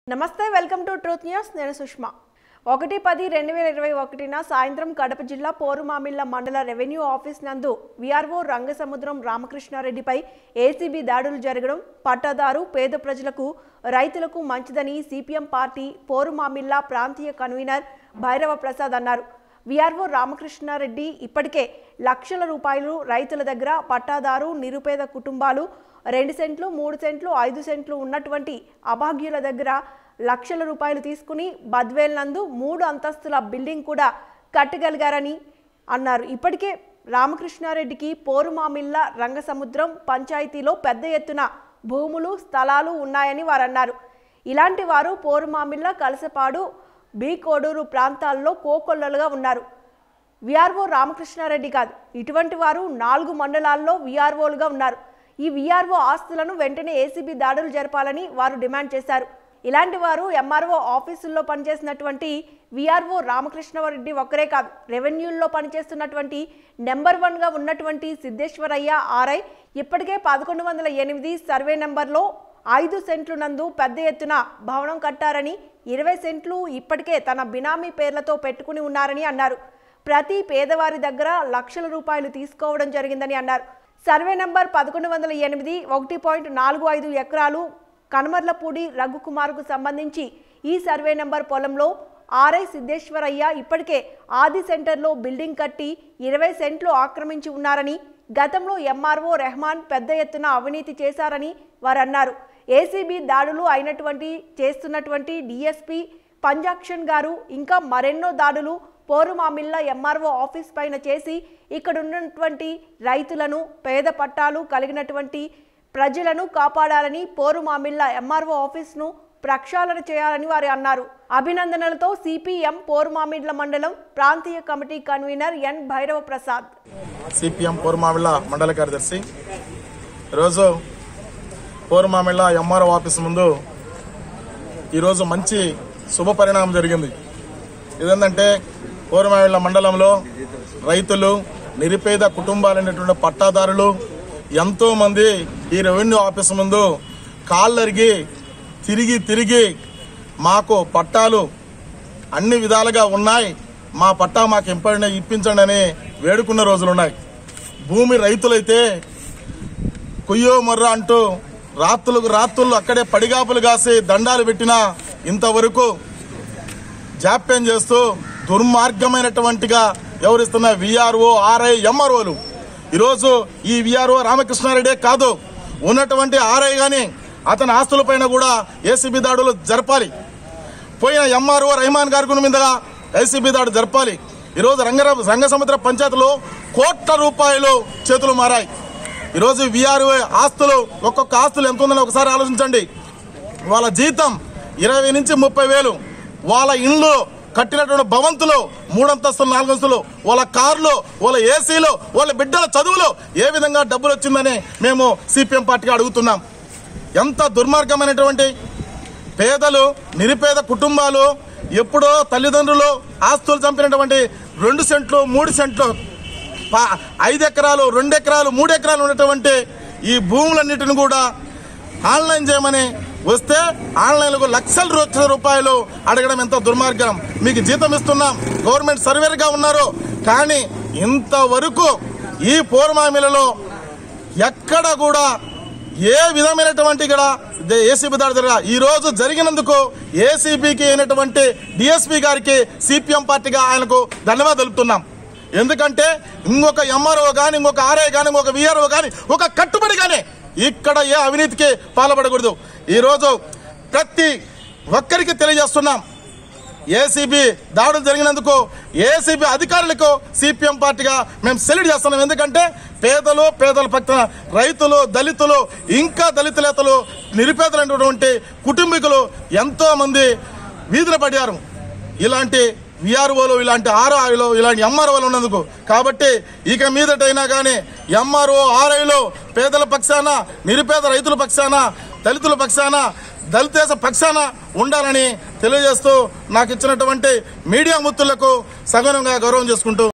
నమస్తే welcome to truth news నేను సుష్మా ఒకటి పది రెండు వేల ఇరవై ఒకటిన సాయంత్రం కడప జిల్లా పోరుమామిళ్ల మండల రెవెన్యూ ఆఫీస్ నందు విఆర్ఓ రంగసముద్రం రామకృష్ణారెడ్డిపై ఏసీబీ దాడులు జరగడం పట్టాదారు పేద ప్రజలకు రైతులకు మంచిదని సిపిఎం పార్టీ పోరుమామిళ్ల ప్రాంతీయ కన్వీనర్ భైరవ ప్రసాద్ అన్నారు విఆర్ఓ రామకృష్ణారెడ్డి ఇప్పటికే లక్షల రూపాయలు రైతుల దగ్గర పట్టాదారు నిరుపేద కుటుంబాలు రెండు సెంట్లు మూడు సెంట్లు ఐదు సెంట్లు ఉన్నటువంటి అభాగ్యుల దగ్గర లక్షల రూపాయలు తీసుకుని బద్వేల్ నందు మూడు అంతస్తుల బిల్డింగ్ కూడా కట్టగలిగారని అన్నారు ఇప్పటికే రామకృష్ణారెడ్డికి పోరుమామిళ్ళ రంగసముద్రం పంచాయతీలో పెద్ద ఎత్తున భూములు స్థలాలు ఉన్నాయని వారు అన్నారు ఇలాంటి వారు పోరుమామిళ్ళ కలసపాడు బి కోడూరు ప్రాంతాల్లో కోకొల్లలుగా ఉన్నారు విఆర్ఓ రామకృష్ణారెడ్డి కాదు ఇటువంటి వారు నాలుగు మండలాల్లో విఆర్ఓలుగా ఉన్నారు ఈ విఆర్ఓ ఆస్తులను వెంటనే ఏసీబీ దాడులు జరపాలని వారు డిమాండ్ చేశారు ఇలాంటి వారు ఎంఆర్ఓ ఆఫీసుల్లో పనిచేసినటువంటి విఆర్ఓ రామకృష్ణారెడ్డి ఒక్కరే కాదు రెవెన్యూల్లో పనిచేస్తున్నటువంటి నెంబర్ వన్గా ఉన్నటువంటి సిద్ధేశ్వరయ్య ఆర్ఐ ఇప్పటికే పదకొండు వందల ఎనిమిది సర్వే నెంబర్లో ఐదు సెంట్లు నందు పెద్ద ఎత్తున భవనం కట్టారని ఇరవై సెంట్లు ఇప్పటికే తన బినామీ పేర్లతో పెట్టుకుని ఉన్నారని అన్నారు ప్రతి పేదవారి దగ్గర లక్షల రూపాయలు తీసుకోవడం జరిగిందని అన్నారు సర్వే నంబర్ పదకొండు వందల ఎనిమిది ఒకటి పాయింట్ నాలుగు ఐదు ఎకరాలు కనమర్లపూడి రఘుకుమార్కు సంబంధించి ఈ సర్వే నంబర్ పొలంలో ఆర్ఐ సిద్ధేశ్వరయ్య ఇప్పటికే ఆది సెంటర్లో బిల్డింగ్ కట్టి ఇరవై సెంట్లు ఆక్రమించి ఉన్నారని గతంలో ఎంఆర్ఓ రెహమాన్ పెద్ద ఎత్తున అవినీతి చేశారని వారు అన్నారు ఏసీబీ దాడులు అయినటువంటి చేస్తున్నటువంటి డిఎస్పీ పంజాక్షన్ గారు ఇంకా మరెన్నో దాడులు పోరుమామిళ్ళ ఎంఆర్ఓ ఆఫీస్ పైన చేసి ఇక్కడ ఉన్నటువంటి రైతులను పేద పట్టాలు కలిగినటువంటి ప్రజలను కాపాడాలని పోరుమామిళ్ళ ఎంఆర్ఓ ఆఫీస్ను ప్రక్షాళన చేయాలని వారు అన్నారు అభినందనలతో సిపిఎం పోరుమామిళ్ళ మండలం ప్రాంతీయ committee convener N Bhairava Prasad CPM Porumamilla మండల కార్యదర్శి ఈరోజు పోరుమామిళ్ళ ఎంఆర్ఓ ఆఫీస్ ముందు ఈరోజు మంచి శుభ పరిణామం జరిగింది ఇదేంటంటే పోరుమామిళ్ళ మండలంలో రైతులు నిరుపేద కుటుంబాలైనటువంటి పట్టాదారులు ఎంతో మంది ఈ రెవెన్యూ ఆఫీస్ ముందు కాళ్ళరిగి తిరిగి తిరిగి మాకు పట్టాలు అన్ని విధాలుగా ఉన్నాయి మా పట్టా మాకు ఇంపడిన ఇప్పించండి అని వేడుకున్న రోజులున్నాయి భూమి రైతులైతే కుయ్యో మొర్ర అంటూ రాత్రులకు రాత్రులు అక్కడే పడిగాపులు కాసి దండాలు పెట్టినా ఇంతవరకు జాప్యం చేస్తూ దుర్మార్గమైనటువంటిగా ఎవరిస్తున్న విఆర్ఓ ఆర్ఐ ఎంఆర్ఓలు ఈరోజు ఈ విఆర్ఓ రామకృష్ణారెడ్డే కాదు ఉన్నటువంటి ఆర్ఐ గాని అతని ఆస్తులపైన కూడా ఏసీబీ దాడులు జరపాలి పోయిన ఎంఆర్ఓ రహమాన్ గారి గురి మీదుగా ఏసీబీ దాడు జరపాలి ఈరోజు రంగ రంగసముద్ర పంచాయతీలో కోట్ల రూపాయలు చేతులు మారాయి ఈరోజు విఆర్ఓ ఆస్తులు ఒక్కొక్క ఆస్తులు ఎంత ఉందని ఒకసారి ఆలోచించండి వాళ్ళ జీతం ఇరవై నుంచి ముప్పై వేలు వాళ్ళ ఇండ్లు కట్టినటువంటి భవంతులు మూడంతస్తులు నాలుగంతులు వాళ్ళ కార్లు వాళ్ళ ఏసీలు వాళ్ళ బిడ్డల చదువులు ఏ విధంగా డబ్బులు వచ్చిందని మేము సిపిఎం పార్టీగా అడుగుతున్నాం ఎంత దుర్మార్గమైనటువంటి పేదలు నిరుపేద కుటుంబాలు ఎప్పుడో తల్లిదండ్రులు ఆస్తులు చంపినటువంటి రెండు సెంట్లు మూడు సెంట్లు పా- ఐదు ఎకరాలు రెండు ఎకరాలు మూడు ఎకరాలు ఉన్నటువంటి ఈ భూములన్నిటిని కూడా ఆన్లైన్ చేయమని వస్తే ఆన్లైన్లకు లక్షల రూ- రూపాయలు అడగడం ఎంత దుర్మార్గం మీకు జీతం ఇస్తున్నాం గవర్నమెంట్ సర్వేర్ గా ఉన్నారు కానీ ఇంతవరకు ఈ పూర్వమామిలలో ఎక్కడ కూడా ఏ విధమైనటువంటి ఇక్కడ ఏసీబీ దాడి జరగ ఈ రోజు జరిగినందుకు ఏసీబీకి అయినటువంటి డిఎస్పీ గారికి సిపిఎం పార్టీగా ఆయనకు ధన్యవాదాలు తెలుపుతున్నాం ఎందుకంటే ఇంకొక ఎంఆర్ఓ గాని ఇంకొక ఆర్ఐ గాని ఇంకొక విఆర్ఓ గాని ఒక కట్టుబడి గాని ఇక్కడ ఏ అవినీతికి పాల్పడకూడదు ఈ రోజు ప్రతి ఒక్కరికి తెలియజేస్తున్నాం ఏసీబీ దాడులు జరిగినందుకు ఏసీబీ అధికారులకు సిపిఎం పార్టీగా మేము సెల్యూట్ చేస్తున్నాం ఎందుకంటే పేదలు పేదల పక్కన రైతులు దళితులు ఇంకా దళితులేతలు నిరుపేదలైనటువంటి కుటుంబీకులు ఎంతో మంది వీధిన పడ్డారు ఇలాంటి విఆర్ఓలు ఇలాంటి ఆర్ఐలు ఇలాంటి ఎంఆర్ఓలు ఉన్నందుకు కాబట్టి ఇక మీదటైనా కానీ ఎంఆర్ఓ ఆర్ఐలు పేదల పక్షాన నిరుపేద రైతుల పక్షాన దళితుల పక్షాన దళితేశ పక్షాన ఉండాలని తెలియజేస్తూ నాకు ఇచ్చినటువంటి మీడియా ముత్తులకు సగౌరవంగా గౌరవం చేసుకుంటూ